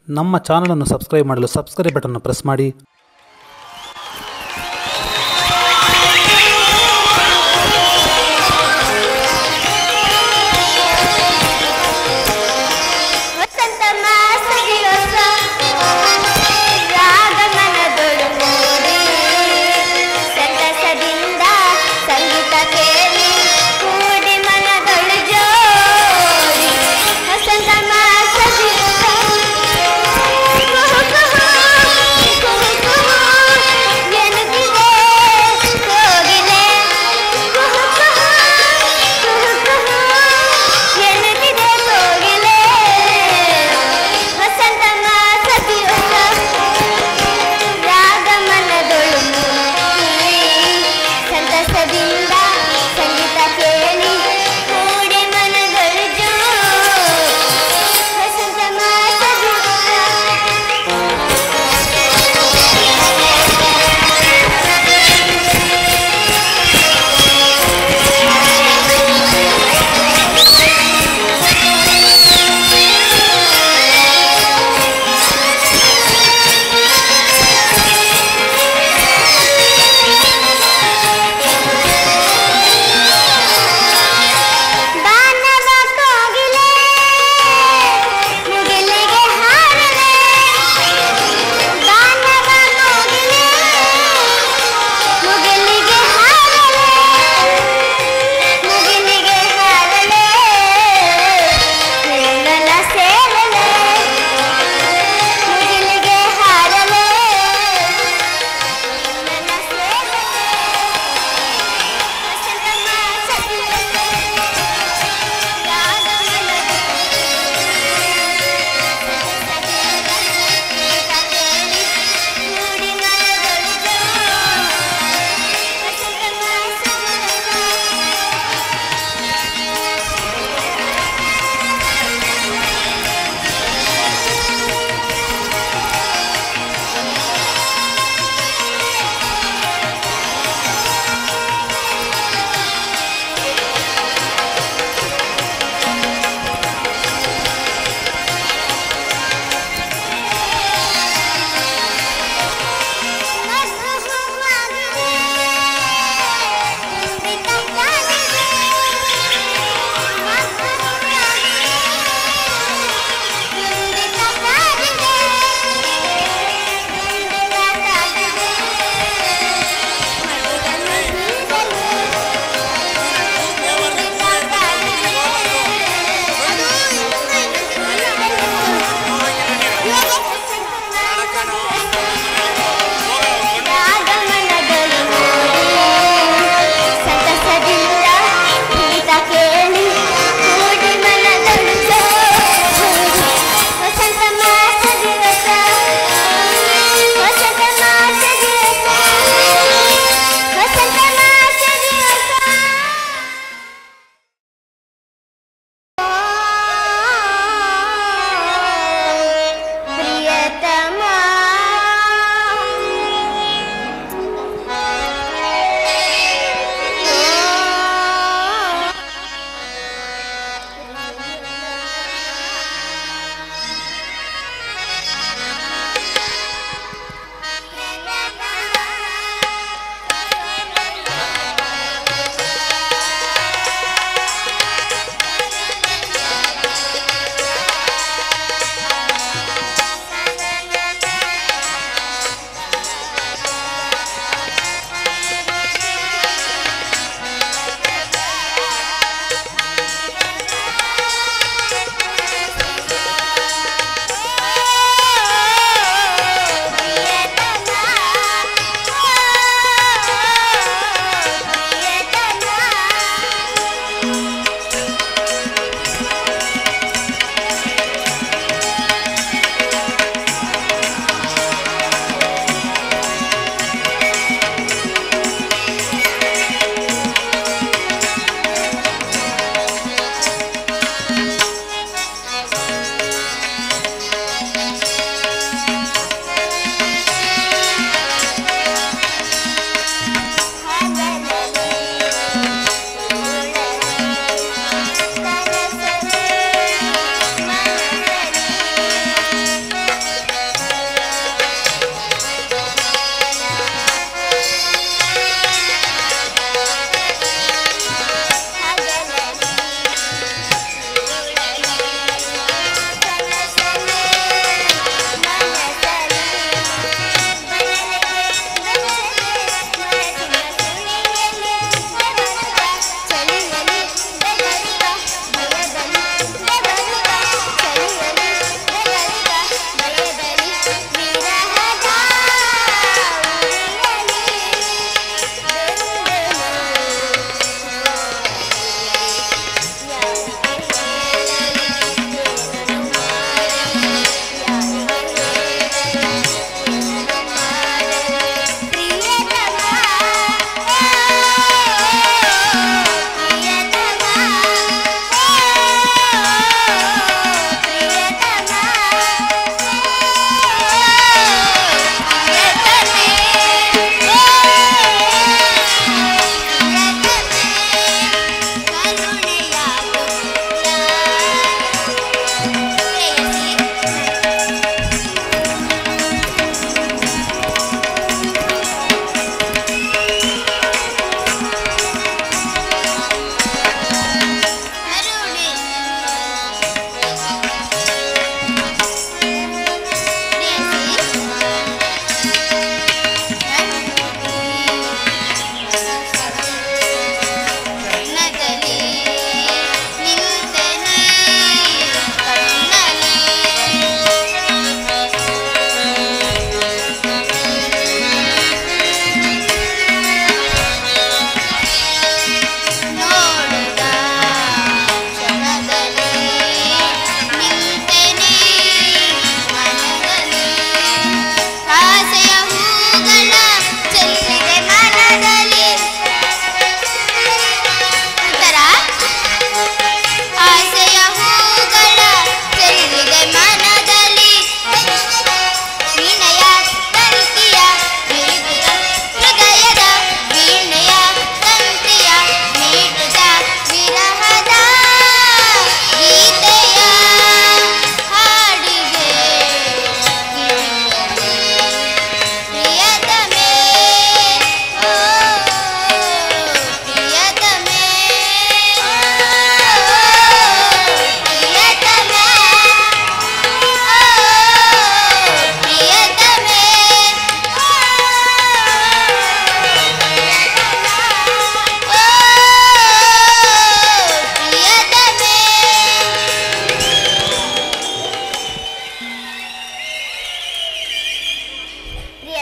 ನಮ್ಮ ಚಾನಲನ್ನು ಸಬ್ಸ್ಕ್ರೈಬ್ ಮಾಡಲು ಸಬ್ಸ್ಕ್ರೈಬ್ ಬಟನ್ ಪ್ರೆಸ್ ಮಾಡಿ ವಸಂತ ಮಾಸ ದಿವಸ ರಾಗಮನದೊಳು ಮೂಡಿ ಸಂತಸದಿಂದ ಸಂಗೀತ ಕೇಳಿ ಕೂಡಿ ಮನದೊಳು ಜೋಡಿ ವಸಂತ ಮಾಸ ದಿವಸ ಕುಹು ಕುಹು, ಕುಹು ಕುಹು,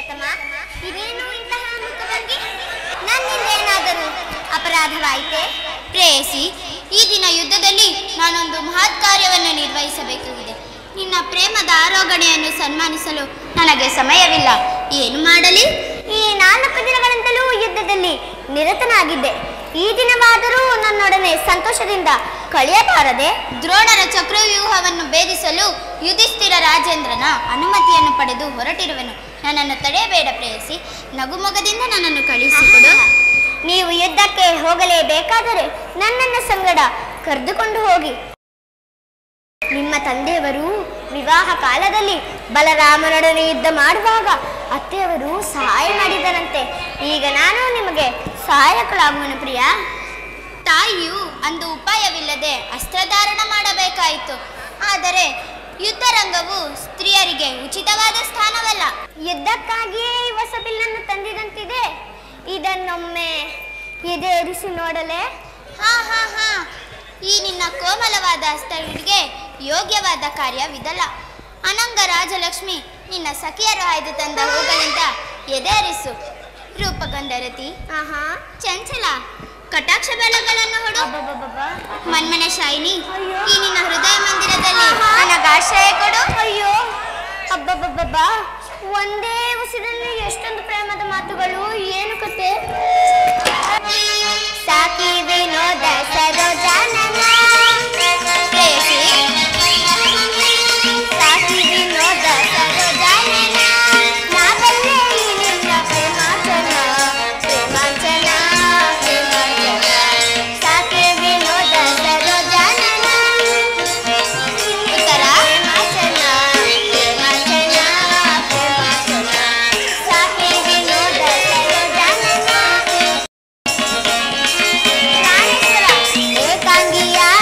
ಪ್ರಿಯತಮ ಇದೇನು ಇಂತಹ ಮುಖಭಂಗಿ ನನ್ನಿಂದ ಏನಾದರೂ ಅಪರಾಧವಾಯಿತೆ ಪ್ರೇಯಸಿ ಈ ದಿನ ಯುದ್ಧದಲ್ಲಿ ನಾನೊಂದು ಮಹತ್ ಕಾರ್ಯವನ್ನು ನಿರ್ವಹಿಸಬೇಕಾಗಿದೆ ನಿನ್ನ ಪ್ರೇಮದ ಆರೋಗಣೆಯನ್ನು ಸನ್ಮಾನಿಸಲು ನನಗೆ ಸಮಯವಿಲ್ಲ ಏನು ಮಾಡಲಿ ಈ ನಾಲ್ಕು ದಿನಗಳಿಂದಲೂ ಯುದ್ಧದಲ್ಲಿ ನಿರತನಾಗಿದ್ದೆ ಈ ದಿನವಾದರೂ ನನ್ನೊಡನೆ ಸಂತೋಷದಿಂದ ಕಳೆಯಬಾರದೆ ದ್ರೋಣರ ಚಕ್ರವ್ಯೂಹವನ್ನು ಭೇದಿಸಲು ಯುಧಿಷ್ಠಿರ ರಾಜೇಂದ್ರನ ಅನುಮತಿಯನ್ನು ಪಡೆದು ಹೊರಟಿರುವೆನು ನನ್ನನ್ನು ತಡೆಯಬೇಡ ಪ್ರೇಯಸಿ ನಗುಮೊಗದಿಂದ ನನ್ನನ್ನು ಕಳುಹಿಸಿಕೊಡು ನೀವು ಯುದ್ಧಕ್ಕೆ ಹೋಗಲೇಬೇಕಾದರೆ ನನ್ನನ್ನು ಸಂಗಡ ಕರೆದುಕೊಂಡು ಹೋಗಿ ನಿಮ್ಮ ತಂದೆಯವರು ವಿವಾಹ ಕಾಲದಲ್ಲಿ ಬಲರಾಮನೊಡನೆ ಯುದ್ಧ ಮಾಡುವಾಗ ಅತ್ತೆಯವರು ಸಹಾಯ ಮಾಡಿದರಂತೆ ಈಗ ನಾನು ನಿಮಗೆ ಸಹಾಯಕಳಾಗುವನು ಪ್ರಿಯ ತಾಯಿಯು ಅಂದು ಉಪಾಯವಿಲ್ಲದೆ ಅಸ್ತ್ರಧಾರಣ ಮಾಡಬೇಕಾಯಿತು ಆದರೆ ಯುದ್ಧರಂಗವು ಸ್ತ್ರೀಯರಿಗೆ ಉಚಿತವಾದ ಸ್ಥಾನವಲ್ಲ ಯುದ್ಧಕ್ಕಾಗಿಯೇ ಈ ಹೊಸ ಬಿಲ್ಲನ್ನು ತಂದಿದಂತಿದೆ ಇದನ್ನೊಮ್ಮೆ ಎದೇರಿಸಿ ನೋಡಲೇ ಹಾ ಹಾ ಹಾ ಈ ನಿನ್ನ ಕೋಮಲವಾದ ಹಸ್ತಗಳಿಗೆ ಯೋಗ್ಯವಾದ ಕಾರ್ಯವಿದಲ್ಲ ಅನಂಗ ರಾಜಲಕ್ಷ್ಮಿ ನಿನ್ನ ಸಖಿಯರು ಆಯ್ದು ತಂದ ಹೂಗಳಿಂದ ಎದೆರಿಸು ರೂಪಗಂಧರತಿ ಆಹಾ ಚಂಚಲ ಕಟಾಕ್ಷ ಬೆಳಗಳನ್ನು ಹೊಡು ಅಬ್ಬಬ್ಬಬ್ಬಬ್ಬ. ಮನ್ಮನ ಶಾಯಿನಿ ಅಯ್ಯೋ. ಈ ನಿನ್ನ ಹೃದಯ ಮಂದಿರದಲ್ಲಿ ಆಹಾ. ನನಗಾಶ್ರಯ ಕೊಡು ಅಯ್ಯೋ ಅಬ್ಬಬ್ಬಬ್ಬಬ್ಬ ಒಂದೇ ಉಸಿರಲ್ಲಿ ಎಷ್ಟೊಂದು ಪ್ರೇಮದ ಮಾತುಗಳು ಏನು ಕತೆ ಸಾಕಿ ವಿನೋದ ಸರೋಜಾನನ ಪ್ರೇಯಸಿ ಸಾಕಿ ವಿನೋದ ಸರೋಜಾನನ ನಾ ಬಲ್ಲೆ ಈ ನಿನ್ನ ಪ್ರೇಮಾಂಚನ ಪ್ರೇಮಾಂಚನ ಪ್ರೇಮಾಂಚನ ಸಾಕಿ ವಿನೋದ ಸರೋಜಾನನ ಉತ್ತರ ಪ್ರೇಮಾಂಚನ ಪ್ರೇಮಾಂಚನ ಪ್ರೇಮಾಂಚನ ಸಾಕಿ ವಿನೋದ ಸರೋಜಾನನ ಪ್ರಾಣೇಶ್ವರ ಏಕಾಂಗಿಯಾಗಿ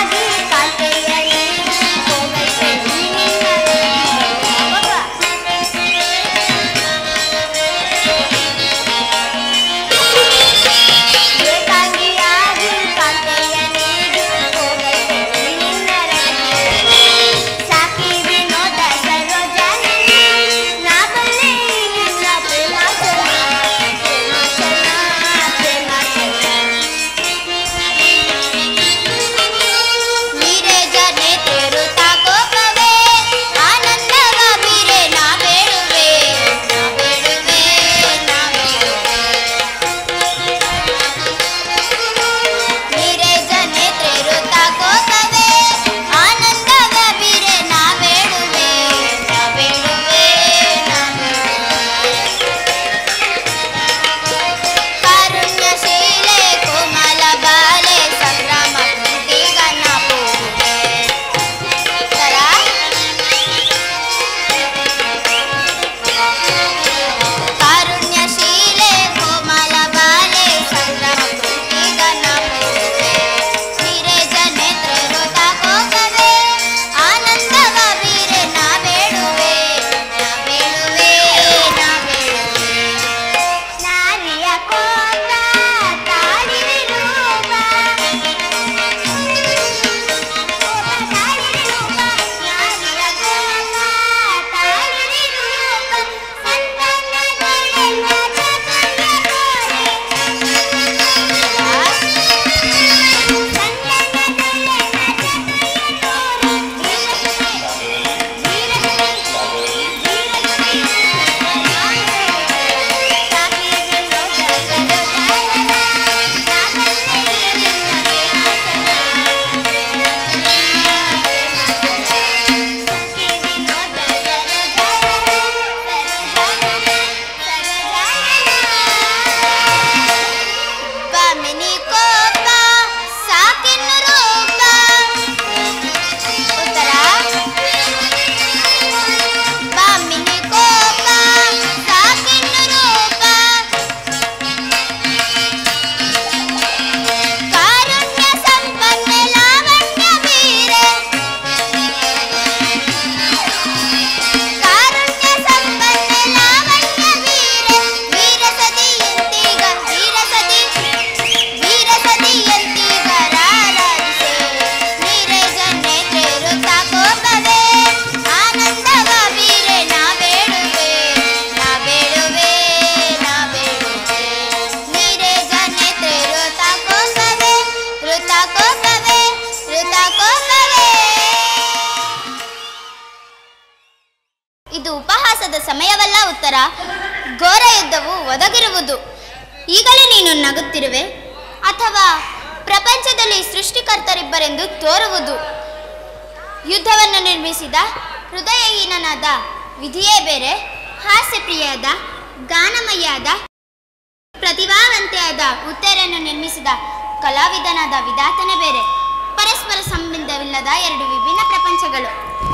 ಇದು ಉಪಹಾಸದ ಸಮಯವಲ್ಲ ಉತ್ತರ ಘೋರ ಯುದ್ಧವು ಒದಗಿರುವುದು ಈಗಲೇ ನೀನು ನಗುತ್ತಿರುವೆ ಅಥವಾ ಪ್ರಪಂಚದಲ್ಲಿ ಸೃಷ್ಟಿಕರ್ತರಿಬ್ಬರೆಂದು ತೋರುವುದು ಯುದ್ಧವನ್ನು ನಿರ್ಮಿಸಿದ ಹೃದಯಹೀನನಾದ ವಿಧಿಯೇ ಬೇರೆ ಹಾಸ್ಯಪ್ರಿಯಾದ ಗಾನಮಯ್ಯಾದ ಪ್ರತಿಭಾವಂತೆಯಾದ ಉತ್ತರನ್ನು ನಿರ್ಮಿಸಿದ ಕಲಾವಿದನಾದ ವಿಧಾತನೇ ಬೇರೆ ಪರಸ್ಪರ ಸಂಬಂಧವಿಲ್ಲದ ಎರಡು ವಿಭಿನ್ನ ಪ್ರಪಂಚಗಳು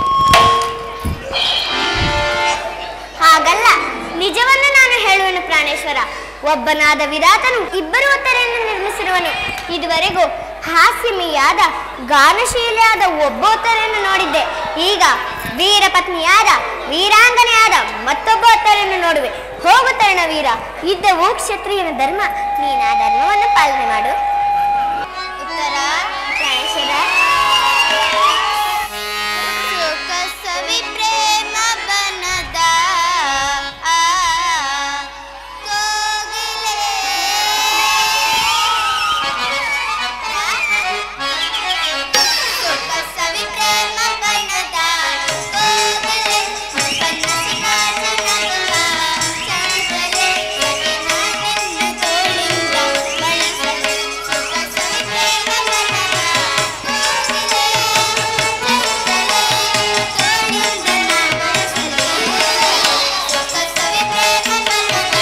ಹಾಗಲ್ಲ ನಿಜವನ್ನು ನಾನು ಹೇಳುವನು ಪ್ರಾಣೇಶ್ವರ ಒಬ್ಬನಾದ ವಿರಾಟನು ಇಬ್ಬರು ಉತ್ತರೆಯನ್ನು ನಿರ್ಮಿಸಿರುವನು ಇದುವರೆಗೂ ಹಾಸ್ಯಮೀಯಾದ ಗಾನಶೀಲಿಯಾದ ಒಬ್ಬ ಉತ್ತರೆಯನ್ನು ನೋಡಿದ್ದೆ ಈಗ ವೀರ ಪತ್ನಿಯಾದ ವೀರಾಂಗನೆಯಾದ ಮತ್ತೊಬ್ಬ ಉತ್ತರೆಯನ್ನು ನೋಡುವೆ ಹೋಗುತ್ತರಣ ವೀರ ಯುದ್ಧವು ಕ್ಷತ್ರಿಯನ ಧರ್ಮ ನೀನು ಆ ಧರ್ಮವನ್ನು ಪಾಲನೆ ಮಾಡು ಉತ್ತರ ಪ್ರಾಣೇಶ್ವರ ಸುಖ ಸವಿ ಪ್ರೇಮ ಬನದ ಆ, ಕೋಗಿಲೆ. ಸುಖ ಸವಿ ಪ್ರೇಮ ಬನದ ಕೋಗಿಲೆ, ಕನಸಿನ ಜನಗಳ ಚಂದ್ರಲೆ, ಸವಿನ ನಿನ್ನ ತೋಳಿಂದ ಬಳಸಲೆ. ಸುಖ ಸವಿ ಪ್ರೇಮ ಬನದ ಕೋಗಿಲೆ, ತೋಳಿಂದ ನಾ ಬಳಸಲೆ. ಸುಖ ಸವಿ ಪ್ರೇಮ ಬನದ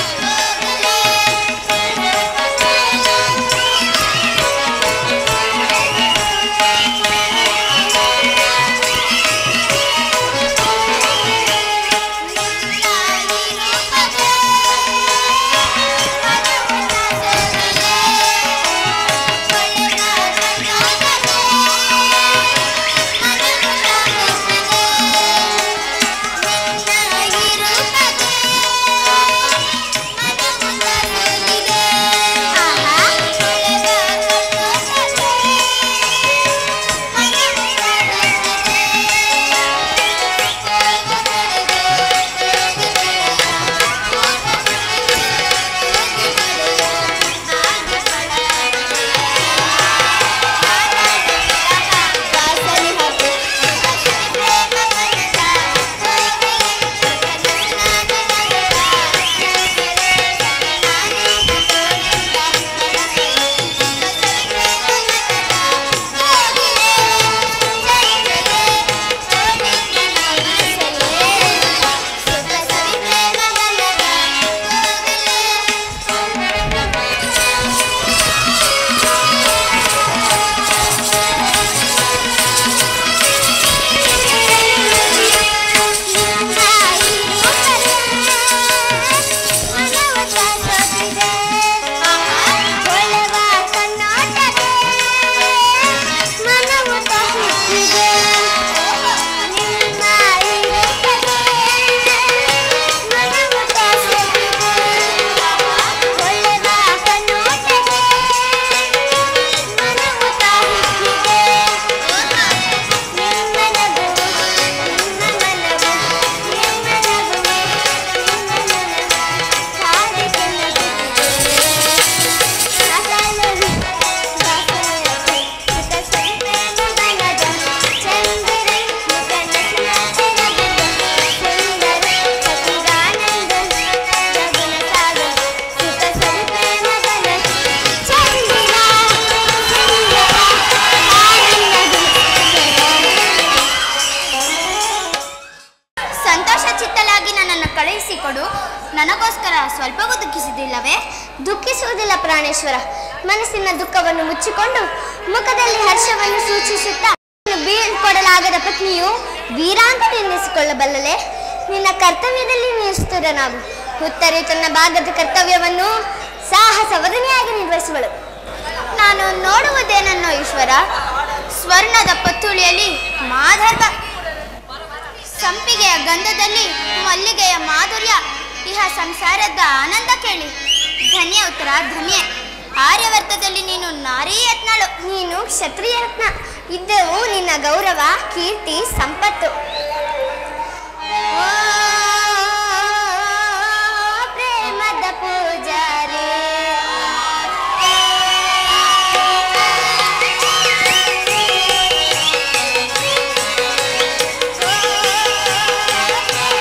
ಸಂತೋಷ ಚಿತ್ತಲಾಗಿ ನನ್ನನ್ನು ಕಳುಹಿಸಿಕೊಡು ನನಗೋಸ್ಕರ ಸ್ವಲ್ಪವೂ ದುಃಖಿಸಿದಿಲ್ಲವೇ ದುಃಖಿಸುವುದಿಲ್ಲ ಪ್ರಾಣೇಶ್ವರ ಮನಸ್ಸಿನ ದುಃಖವನ್ನು ಮುಚ್ಚಿಕೊಂಡು ಮುಖದಲ್ಲಿ ಹರ್ಷವನ್ನು ಸೂಚಿಸುತ್ತಾ ಬೀಳ್ಕೊಡಲಾಗದ ಪತ್ನಿಯು ವೀರಾಂಗನೆ ಎನ್ನಿಸಿಕೊಳ್ಳಬಲ್ಲಲೆ ನಿನ್ನ ಕರ್ತವ್ಯದಲ್ಲಿ ನಿಷ್ಠುರನಾಗು ಉತ್ತರೆ ತನ್ನ ಭಾಗದ ಕರ್ತವ್ಯವನ್ನು ಸಾಹಸ ವದನೆಯಾಗಿ ನಿರ್ವಹಿಸುವಳು ನಾನು ನೋಡುವುದೇನನ್ನೋ ಈಶ್ವರ ಸ್ವರ್ಣದ ಪತ್ತುಳಿಯಲ್ಲಿ ಮಾಧರ್ವ ಸಂಪಿಗೆಯ ಗಂಧದಲ್ಲಿ ಮಲ್ಲಿಗೆಯ ಮಾಧುರ್ಯ ಇಹ ಸಂಸಾರದ ಆನಂದ ಕೇಳಿ ಧನ್ಯ ಉತ್ತರ ಧನ್ಯ ಆರ್ಯವರ್ತದಲ್ಲಿ ನೀನು ನಾರೀ ಯತ್ನಳು ನೀನು ಕ್ಷತ್ರಿಯ ರತ್ನ ಇದ್ದವು ನಿನ್ನ ಗೌರವ ಕೀರ್ತಿ ಸಂಪತ್ತು ಓ, ಪ್ರೇಮದ ಪೂಜಾರಿ ಓ,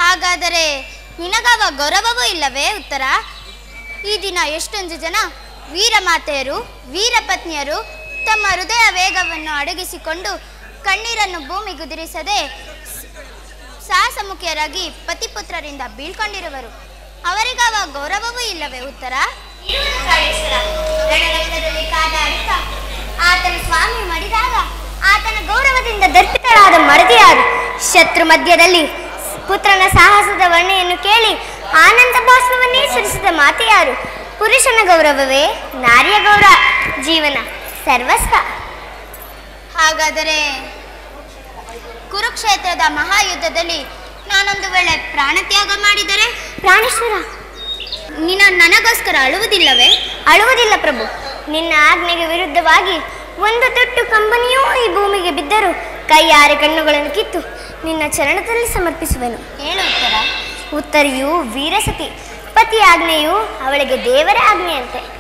ಹಾಗಾದರೆ ನಿನಗಾವ ಗೌರವವೂ ಇಲ್ಲವೇ ಉತ್ತರ ಈ ದಿನ ಎಷ್ಟೊಂದು ಜನ ವೀರಮಾತೆಯರು ವೀರಪತ್ನಿಯರು ತಮ್ಮ ಹೃದಯ ವೇಗವನ್ನು ಅಡಗಿಸಿಕೊಂಡು ಕಣ್ಣೀರನ್ನು ಭೂಮಿಗುದಿರಿಸದೆ ಸಾಹಸಮುಖಿಯರಾಗಿ ಪತಿಪುತ್ರರಿಂದ ಬೀಳ್ಕೊಂಡಿರುವರು ಅವರಿಗಾವ ಗೌರವವೂ ಇಲ್ಲವೇ ಉತ್ತರ ರಣರಂಗದಲ್ಲಿ ಕಾದಾಡುತ್ತಾ ಆತನ ಸ್ವಾಮಿ ಮಡಿದಾಗ ಆತನ ಗೌರವದಿಂದ ದರ್ಪಿತಳಾದ ಮಡದಿಯಾರು ಶತ್ರು ಮಧ್ಯದಲ್ಲಿ ಪುತ್ರನ ಸಾಹಸದ ವರ್ಣೆಯನ್ನು ಕೇಳಿ ಆನಂದ ಭಾಷ್ಪವನ್ನೇ ಸುರಿಸಿದ ಮಾತೆಯಾರು ಪುರುಷನ ಗೌರವವೇ ನಾರಿಯ ಗೌರವ ಜೀವನ ಸರ್ವಸ್ವ ಹಾಗಾದರೆ ಕುರುಕ್ಷೇತ್ರದ ಮಹಾಯುದ್ಧದಲ್ಲಿ ನಾನೊಂದು ವೇಳೆ ಪ್ರಾಣತ್ಯಾಗ ಮಾಡಿದರೆ ಪ್ರಾಣೇಶ್ವರ ನಿನ್ನ ನನಗೋಸ್ಕರ ಅಳುವುದಿಲ್ಲವೇ ಅಳುವುದಿಲ್ಲ ಪ್ರಭು ನಿನ್ನ ಆಜ್ಞೆಗೆ ವಿರುದ್ಧವಾಗಿ ಒಂದು ತೊಟ್ಟು ಕಂಬನಿಯೂ ಈ ಭೂಮಿಗೆ ಬಿದ್ದರೂ ಕೈಯಾರೆ ಕಣ್ಣುಗಳನ್ನು ಕಿತ್ತು ನಿನ್ನ ಚರಣದಲ್ಲಿ ಸಮರ್ಪಿಸುವೆನು ಹೇಳು ಉತ್ತರ ಉತ್ತರಿಯು ವೀರಸತಿ ಪತಿ ಆಜ್ಞೆಯು ಅವಳಿಗೆ ದೇವರ ಆಜ್ಞೆಯಂತೆ